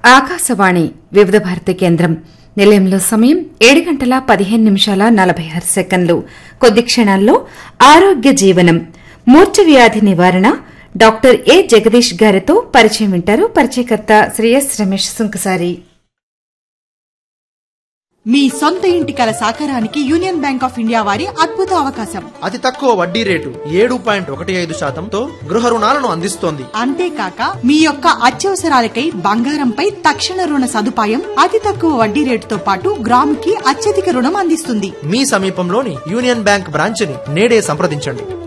ఆకాశవాణి వివిధ భారతి కేంద్రం నిలయంలో సమయం ఏడు గంటల పదిహేను నిమిషాల నలభై ఆరు సెకండ్లు కొద్ది క్షణాల్లో ఆరోగ్య జీవనం మూర్ఛ వ్యాధి నివారణ డాక్టర్ ఏ జగదీష్ గారితో పరిచయం వింటారు పరిచయకర్త శ్రీ ఎస్ రమేష్ సుంకసారి మీ సొంత ఇంటి కల సాకారానికి యూనియన్ బ్యాంక్ ఆఫ్ ఇండియా వారి అద్భుత అవకాశం అతి తక్కువ వడ్డీ రేటు ఏడు పాయింట్ ఒకటి ఐదు శాతంతో గృహ రుణాలను అందిస్తోంది అంతేకాక మీ యొక్క అత్యవసరాలకై బంగారంపై తక్షణ రుణ సదుపాయం అతి తక్కువ వడ్డీ రేటుతో పాటు గ్రాముకి అత్యధిక రుణం అందిస్తుంది మీ సమీపంలోని యూనియన్ బ్యాంక్ బ్రాంచ్ని నేడే సంప్రదించండి